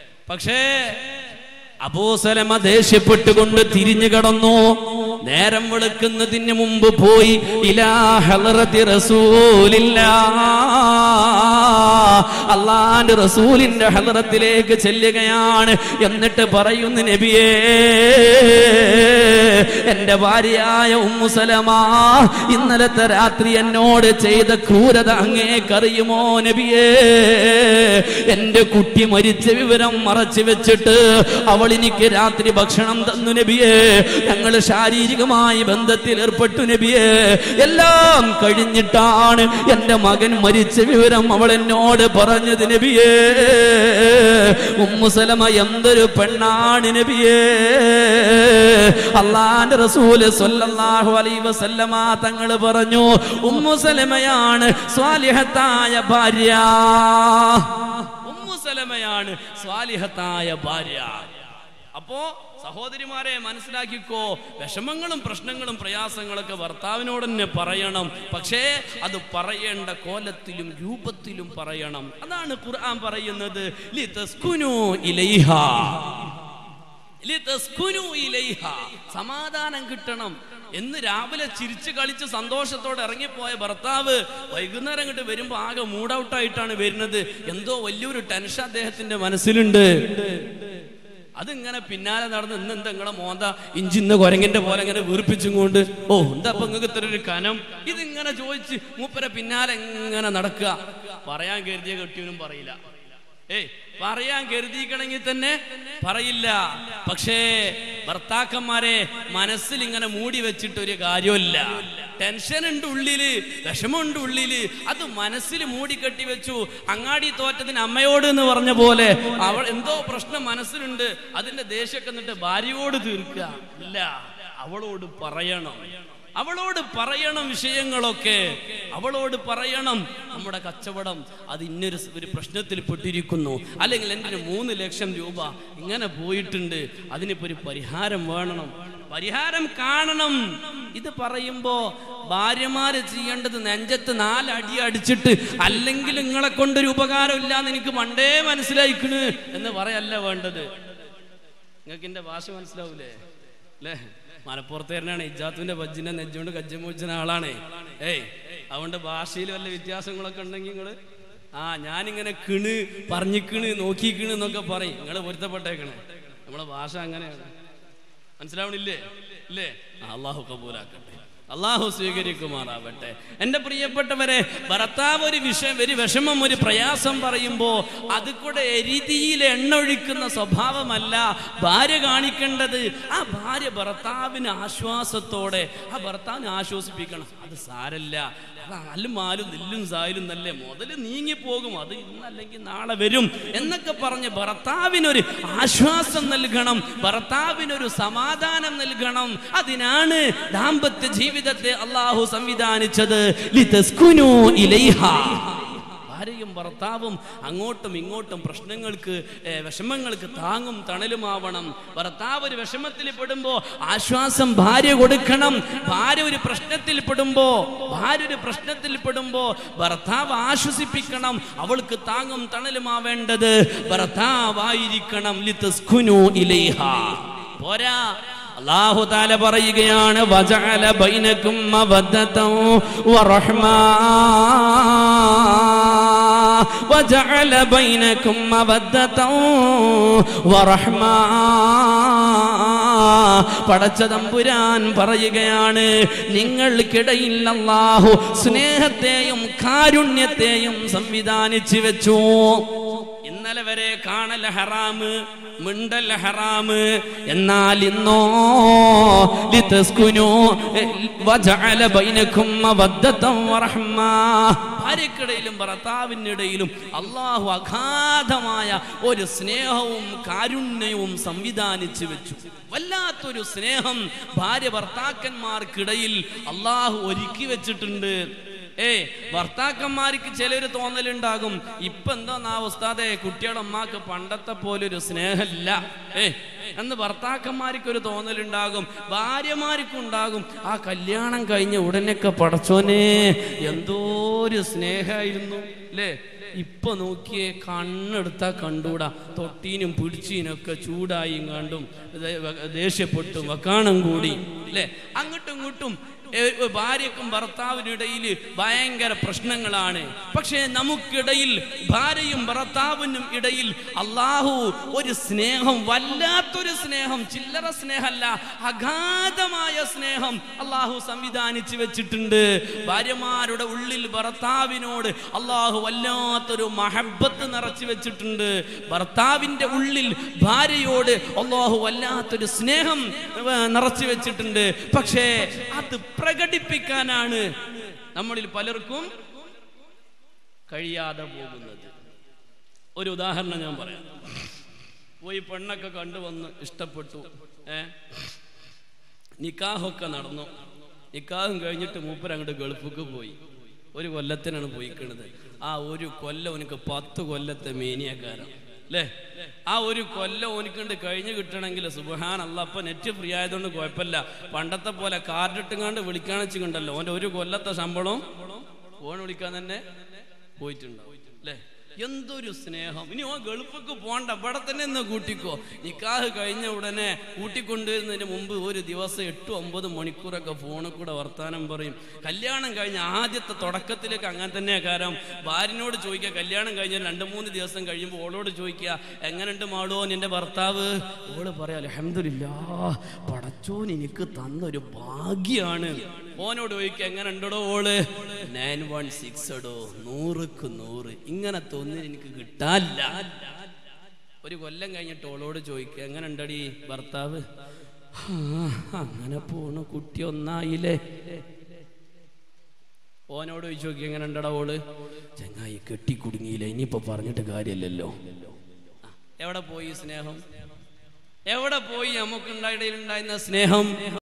പക്ഷേ അബൂസലമ ദേഷ്യപ്പെട്ടുകൊണ്ട് തിരിഞ്ഞു കടന്നു നേരം വെളുക്കുന്നതിന് മുമ്പ് പോയി ഇലാ ഹളറത്തി റസൂലില്ല അള്ളാന്റെ റസൂലിന്റെ ഹളറത്തിലേക്ക് ചെല്ലുകയാണ് എന്നിട്ട് പറയുന്നു നബിയേ എന്റെ ഭാര്യയായ ഉമ്മുസലമ ഇന്നലത്തെ രാത്രി എന്നോട് ചെയ്ത ക്രൂരത അങ്ങേക്കറിയുമോ നബിയേ എന്റെ കുട്ടി മരിച്ച വിവരം മറച്ചു വെച്ചിട്ട് അവൾ എനിക്ക് രാത്രി ഭക്ഷണം തന്നു നബിയേ ഞങ്ങൾ ശാരീരികമായി ബന്ധത്തിൽ ഏർപ്പെട്ടു നബിയേ എല്ലാം കഴിഞ്ഞിട്ടാണ് എന്റെ മകൻ മരിച്ച വിവരം അവൾ എന്നോട് പറഞ്ഞത് നബിയേ ഉമ്മുസലമ എന്തൊരു പെണ്ണാണ് നബിയേ അള്ളാന്റെ റസൂല് സ്വല്ലല്ലാഹു അലൈഹി വസല്ലമ തങ്ങൾ പറഞ്ഞു ഉമ്മുസലമയാണ് സ്വാലിഹത്തായ ഭാര്യ ഉമ്മുസലമയാണ് സ്വാലിഹത്തായ ഭാര്യ അപ്പോ സഹോദരിമാരെ മനസ്സിലാക്കിക്കോ വിഷമങ്ങളും പ്രശ്നങ്ങളും പ്രയാസങ്ങളൊക്കെ ഭർത്താവിനോട് തന്നെ പറയണം പക്ഷേ അത് പറയേണ്ട കോലത്തിലും രൂപത്തിലും പറയണം അതാണ് ഖുർആൻ പറയുന്നത് ലിതസ്കുനു ഇലൈഹ ലിതസ്കുനു ഇലൈഹ. സമാധാനം കിട്ടണം എന്ന് രാവിലെ ചിരിച്ച് കളിച്ച് സന്തോഷത്തോടെ ഇറങ്ങിപ്പോയ ഭർത്താവ് വൈകുന്നേരം അങ്ങോട്ട് വരുമ്പോ ആകെ മൂഡ് ഔട്ടായിട്ടാണ് വരുന്നത് എന്തോ വലിയൊരു ടെൻഷൻ അദ്ദേഹത്തിന്റെ മനസ്സിലുണ്ട് അതിങ്ങനെ പിന്നാലെ നടന്ന് ഇന്ന് എന്താ നിങ്ങളെ മോന്ത ഇഞ്ചിന്ന് കുരങ്ങിന്റെ പോലെ ഇങ്ങനെ വീർപ്പിച്ചും കൊണ്ട് ഓ എന്താ ഇപ്പൊ നിങ്ങൾക്ക് ഇത്ര ഒരു കനം ഇതിങ്ങനെ ചോദിച്ച് മൂപ്പരെ പിന്നാലെ ഇങ്ങനെ നടക്കുക പറയാൻ കരുതിയ കെട്ടിയവനും പറയില്ല ഏയ് പറയാൻ കരുതിക്കണമെങ്കിൽ തന്നെ പറയില്ല പക്ഷേ ഭർത്താക്കന്മാരെ മനസ്സിൽ ഇങ്ങനെ മൂടി വെച്ചിട്ട് ഒരു കാര്യമില്ല ടെൻഷൻ ഉണ്ട് ഉള്ളില് വിഷമമുണ്ട് ഉള്ളില് അത് മനസ്സിൽ മൂടിക്കെട്ടി വെച്ചു അങ്ങാടി തോറ്റത്തിന് അമ്മയോട് എന്ന് പറഞ്ഞ പോലെ അവൾ എന്തോ പ്രശ്നം മനസ്സിലുണ്ട് അതിന്റെ ദേഷ്യമൊക്കെ എന്നിട്ട് ഭാര്യയോട് തീർക്കുക ഇല്ല അവളോട് പറയണം അവളോട് പറയണം വിഷയങ്ങളൊക്കെ അവളോട് പറയണം നമ്മുടെ കച്ചവടം അത് ഇന്നൊരു സ് ഒരു പ്രശ്നത്തിൽ പെട്ടിരിക്കുന്നു അല്ലെങ്കിൽ എൻ്റെ മൂന്ന് ലക്ഷം രൂപ ഇങ്ങനെ പോയിട്ടുണ്ട് അതിനിപ്പോ ഒരു പരിഹാരം വേണം പരിഹാരം കാണണം ഇത് പറയുമ്പോ ഭാര്യമാര് ചെയ്യേണ്ടത് നെഞ്ചത്ത് നാലടി അടിച്ചിട്ട് അല്ലെങ്കിൽ നിങ്ങളെ കൊണ്ടൊരു ഉപകാരം ഇല്ലാന്ന് എനിക്ക് പണ്ടേ മനസ്സിലായിക്കണ് എന്ന് പറയല്ല വേണ്ടത് നിങ്ങൾക്ക് എന്റെ ഭാഷ മനസ്സിലാവൂലേ അല്ലേ മലപ്പുറത്തേരനാണ് ഇജാത്തുവിന്റെ ബജ്ജിന്റെ നെജ്ജുകൊണ്ട് കജ്ജമോച്ചുന്ന ആളാണ് ഏയ് അതുകൊണ്ട് ഭാഷയിൽ വല്ല വ്യത്യാസങ്ങളൊക്കെ ഉണ്ടെങ്കിൽ നിങ്ങള് ആ ഞാനിങ്ങനെ കിണ് പറഞ്ഞിക്കിണ് നോക്കിക്കിണ് എന്നൊക്കെ പറയും നിങ്ങൾ പൊരുത്തപ്പെട്ടേക്കണേ നമ്മളെ ഭാഷ അങ്ങനെയാണ് മനസ്സിലാവണില്ലേ ഇല്ലേ ആ, അള്ളാഹു കബൂലാക്കട്ടെ അള്ളാഹു സ്വീകരിക്കുമാറാവട്ടെ എൻ്റെ പ്രിയപ്പെട്ടവരെ ഭർത്താവ് ഒരു വിഷയം ഒരു വിഷമം ഒരു പ്രയാസം പറയുമ്പോ അത് കൂടെ എരിതിയിൽ എണ്ണൊഴിക്കുന്ന സ്വഭാവമല്ല ഭാര്യ കാണിക്കേണ്ടത് ആ ഭാര്യ ഭർത്താവിന് ആശ്വാസത്തോടെ ആ ഭർത്താവിനെ ആശ്വസിപ്പിക്കണം അത് സാരല്ല അത് അല്ലും മാലും നെല്ലും സായലും നല്ലേ മുതല് നീങ്ങിപ്പോകും അത് ഇന്നല്ലെങ്കിൽ നാളെ വരും എന്നൊക്കെ പറഞ്ഞ് ഭർത്താവിനൊരു ആശ്വാസം നൽകണം ഭർത്താവിനൊരു സമാധാനം നൽകണം അതിനാണ് ദാമ്പത്യ ജീവിതത്തെ അള്ളാഹു സംവിധാനിച്ചത് ലിതസ്കുനു ഇലൈഹ ഭാര്യയും ഭർത്താവും അങ്ങോട്ടും ഇങ്ങോട്ടും പ്രശ്നങ്ങൾക്ക് ഏ, വിഷമങ്ങൾക്ക് താങ്ങും തണലുമാവണം ഭർത്താവ് ഒരു വിഷമത്തിൽ പെടുമ്പോ ആശ്വാസം ഭാര്യ കൊടുക്കണം ഭാര്യ ഒരു പ്രശ്നത്തിൽ പെടുമ്പോ ഭാര്യ ഒരു പ്രശ്നത്തിൽ പെടുമ്പോ ഭർത്താവ് ആശ്വസിപ്പിക്കണം അവൾക്ക് താങ്ങും തണലുമാവേണ്ടത് ഭർത്താവായിരിക്കണം ലിതസ്കുനു ഇലൈഹ പോരാ അള്ളാഹു താല പറയുകയാണ് വജഅല ബൈനക്കും മവദ്ദതൻ വറഹ്മാ വജഅല ബൈനക്കും മവദ്ദതൻ വറഹ്മാ പടച്ച തമ്പുരാൻ പറയുകയാണ് നിങ്ങൾക്കിടയിൽ അള്ളാഹു സ്നേഹത്തെയും കാരുണ്യത്തെയും സംവിധാനിച്ചു വെച്ചു ഇന്നലെ വരെ കാണൽ ഹറാമ് മിണ്ടൽ ഹറാമ് എന്നാൽ ഇന്നോ ലിതസ്കുനു വജഅല ബൈനക്കും മവദ്ദതൻ വറഹ്മ ഭാര്യക്കിടയിലും ഭർത്താവിനിടയിലും അള്ളാഹു അഗാധമായ ഒരു സ്നേഹവും കാരുണ്യവും സംവിധാനിച്ചു വെച്ചു വല്ലാത്തൊരു സ്നേഹം ഭാര്യ ഭർത്താക്കന്മാർക്കിടയിൽ അള്ളാഹു ഒരുക്കി വെച്ചിട്ടുണ്ട് ഏ ഭർത്താക്കന്മാർക്ക് ചിലര് തോന്നലുണ്ടാകും ഇപ്പൊ എന്താ ഉസ്താദെ കുട്ടിയുടെ അമ്മക്ക് പണ്ടത്തെ പോലെ ഒരു സ്നേഹമില്ല ഏ എന്ന് ഭർത്താക്കന്മാർക്ക് ഒരു തോന്നലുണ്ടാകും ഭാര്യമാർക്കും ഉണ്ടാകും ആ കല്യാണം കഴിഞ്ഞ ഉടനെയൊക്കെ പടച്ചോനെ എന്തോ ഒരു സ്നേഹമായിരുന്നു അല്ലേ ഇപ്പൊ നോക്കിയേ കണ്ണെടുത്താ കണ്ടൂടാ തൊട്ടീനും പിടിച്ചീനൊക്കെ ചൂടായും കണ്ടും ദേ- ദേഷ്യപ്പെട്ടും വക്കാണം കൂടി അല്ലേ അങ്ങോട്ടും ഇങ്ങോട്ടും ഏ, ഭാര്യക്കും ഭർത്താവിനിടയിൽ ഭയങ്കര പ്രശ്നങ്ങളാണ് പക്ഷേ നമുക്കിടയിൽ ഭാര്യയും ഭർത്താവിനും ഇടയിൽ അള്ളാഹു ഒരു സ്നേഹം വല്ലാത്തൊരു സ്നേഹം ചില്ലറ സ്നേഹമല്ല അഗാധമായ സ്നേഹം അള്ളാഹു സംവിധാനിച്ചു വെച്ചിട്ടുണ്ട് ഭാര്യമാരുടെ ഉള്ളിൽ ഭർത്താവിനോട് അള്ളാഹു വല്ലാത്തൊരു മഹബത്ത് നിറച്ചു വെച്ചിട്ടുണ്ട് ഭർത്താവിൻ്റെ ഉള്ളിൽ ഭാര്യയോട് അള്ളാഹു വല്ലാത്തൊരു സ്നേഹം ഏ, നിറച്ചു വെച്ചിട്ടുണ്ട് പക്ഷേ അത് പ്രകടിപ്പിക്കാനാണ് നമ്മളിൽ പലർക്കും കഴിയാതെ പോകുന്നത് ഒരു ഉദാഹരണം ഞാൻ പറയാം പോയി പെണ്ണൊക്കെ കണ്ടുവന്ന് ഇഷ്ടപ്പെട്ടു ഏ നിക്കാഹൊക്കെ നടന്നു നിക്കാഹും കഴിഞ്ഞിട്ട് മൂപ്പർ അങ്ങോട്ട് ഗൾഫിക്ക് പോയി ഒരു കൊല്ലത്തിനാണ് പോയിക്കണത് ആ ഒരു കൊല്ലം എനിക്ക് പത്ത് കൊല്ലത്തെ മേനിയക്കാരം അല്ലേ ആ ഒരു കൊല്ലം ഓനിക്കൊണ്ട് കഴിഞ്ഞ് കിട്ടണമെങ്കിൽ സുബഹാൻ അല്ല അപ്പൊ നെറ്റ് ഫ്രീ ആയതുകൊണ്ട് കുഴപ്പമില്ല പണ്ടത്തെ പോലെ കാർഡ് ഇട്ടുങ്ങാണ്ട് വിളിക്കാന്ന് വെച്ചിട്ടുണ്ടല്ലോ ഓൻ്റെ ഒരു കൊല്ലത്തെ ശമ്പളം ഫോൺ വിളിക്കാൻ തന്നെ പോയിട്ടുണ്ടാവും അല്ലേ എന്തൊരു സ്നേഹം ഇനി ഓ ഗൾഫിക്ക് പോണ്ട ഇവിടെ തന്നെ ഒന്ന് കൂട്ടിക്കോ നിക്കാഹ് കഴിഞ്ഞ ഉടനെ കൂട്ടിക്കൊണ്ടുവരുന്നതിന് മുമ്പ് ഒരു ദിവസം എട്ട് ഒമ്പത് മണിക്കൂറൊക്കെ ഫോണിൽ കൂടെ വർത്താനം പറയും കല്യാണം കഴിഞ്ഞ ആദ്യത്തെ തുടക്കത്തിലേക്ക് അങ്ങനെ തന്നെ കാരണം ഭാര്യനോട് ചോദിക്കുക കല്യാണം കഴിഞ്ഞ രണ്ട് മൂന്ന് ദിവസം കഴിയുമ്പോൾ ഓളോട് ചോദിക്കുക എങ്ങനെയുണ്ട് മാടോ നിന്റെ ഭർത്താവ് ഓള് പറയാ അലഹമില്ല പടച്ചോൻ എനിക്ക് തന്നൊരു ഭാഗ്യാണ് ഓനോട് ചോദിക്കുക എങ്ങനെ ഉണ്ടോ ഓള് നയൻ വൺ സിക്സ് എടോ നൂറുക്ക് നൂറ് ഇങ്ങനത്തെ ഒന്നും എനിക്ക് കിട്ടാല്ല ഒരു കൊല്ലം കഴിഞ്ഞിട്ട് ഓളോട് ചോദിക്കുക എങ്ങനെ ഉണ്ടടി ഭർത്താവ് "ആ, അങ്ങനെ പോണു കുട്ടി ഒന്നായില്ലേ ഓനോട് ചോദിച്ചു നോക്കി എങ്ങനെ ഉണ്ടടാ ഓള് ചങ്ങായി കെട്ടി കുടുങ്ങിയില്ല ഇനിയിപ്പോ പറഞ്ഞിട്ട് കാര്യമില്ലല്ലോ ആ, എവിടെ പോയി സ്നേഹം എവിടെ പോയി നമുക്കുണ്ടായിടയിലുണ്ടായിരുന്ന സ്നേഹം